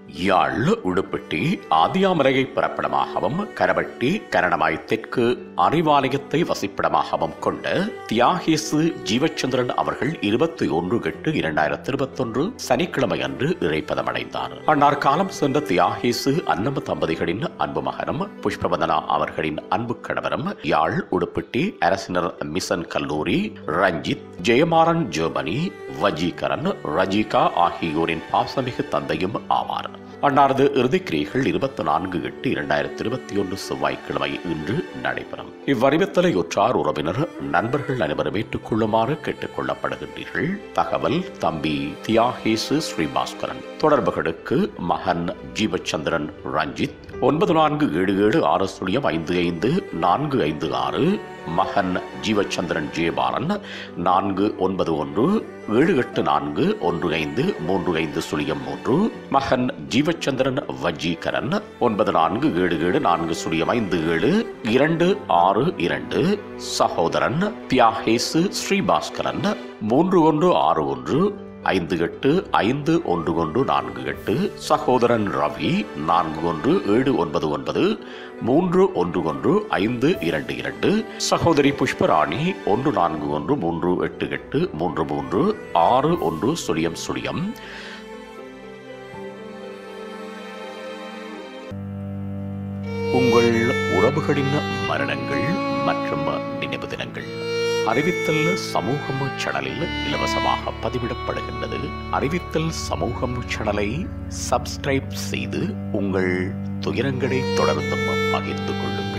யாழ் உடுப்பிட்டி ஆதியாமலையை பிறப்பிடமாகவும் கரவட்டி கரணமாய் தெற்கு அறிவாலயத்தை வசிப்பிடமாகவும் கொண்ட தியாகேசு ஜீவச்சந்திரன் அவர்கள் இருபத்தி ஒன்று எட்டு இரண்டாயிரத்தி இருபத்தொன்று சனிக்கிழமை அன்று இறைப்பதமடைந்தார் அன்னார் காலம் சென்ற தியாகேசு அன்னம தம்பதிகளின் அன்பு மகனும் புஷ்பவந்தனா அவர்களின் அன்பு கணவரும் யாழ் உடுப்பிட்டி அரசினர் மிஷன் கல்லூரி ரஞ்சித் ஜெயமாறன் ஜெர்மனி வஜீகரன் ரஜிகா ஆகியோரின் பாசமிகு தந்தையும் ஆவார் அன்னாரது இறுதிக்கிரியைகள் இருபத்தி நான்கு எட்டு இரண்டாயிரத்தி இருபத்தி ஒன்று செவ்வாய்க்கிழமை இன்று நடைபெறும் இவ்வறிவித்தலை ஒற்றார் உறவினர் நண்பர்கள் அனைவரும் ஏற்றுக்கொள்ளுமாறு கேட்டுக் கொள்ளப்படுகின்றீர்கள் தகவல் தம்பி தியாகேசு ஸ்ரீபாஸ்கரன் தொடர்புகளுக்கு மகன் ஜீவச்சந்திரன் ரஞ்சித் ஒன்பது நான்கு ஏழு ஏழு ஆறு சுழியம் ஐந்து ஐந்து நான்கு ஐந்து ஆறு மகன் ஜீவச்சந்திரன் ஜெயபாலன் நான்கு ஒன்பது ஒன்று ஏழு எட்டு நான்கு ஒன்று ஐந்து மூன்று ஐந்து சுழியம் மூன்று மகன் ஜீவச்சந்திரன் வஜீகரன் ஒன்பது நான்கு ஏழு ஏழு நான்கு சுழியம் ஐந்து ஏழு இரண்டு ஆறு இரண்டு சகோதரன் தியாகேசு ஸ்ரீபாஸ்கரன் மூன்று ஒன்று ஆறு ஒன்று ஐந்து எட்டு ஐந்து ஒன்று ஒன்று நான்கு எட்டு சகோதரன் ரவி நான்கு ஒன்று ஏழு ஒன்பது ஒன்பது மூன்று ஒன்று ஒன்று ஐந்து இரண்டு இரண்டு சகோதரி புஷ்பராணி ஒன்று நான்கு ஒன்று மூன்று எட்டு எட்டு மூன்று மூன்று ஆறு ஒன்று சுழியம் சுழியம் உங்கள் உறவுகளின் மரணங்கள் மற்றும் நினைவு தினங்கள் அறிவித்தல் சமூகம் சேனலில் இலவசமாக பதிவிடப்படுகின்றது அறிவித்தல் சமூகம் சேனலை சப்ஸ்கிரைப் செய்து உங்கள் துயரங்களை தொடர்ந்தும் பகிர்ந்து கொள்ளுங்கள்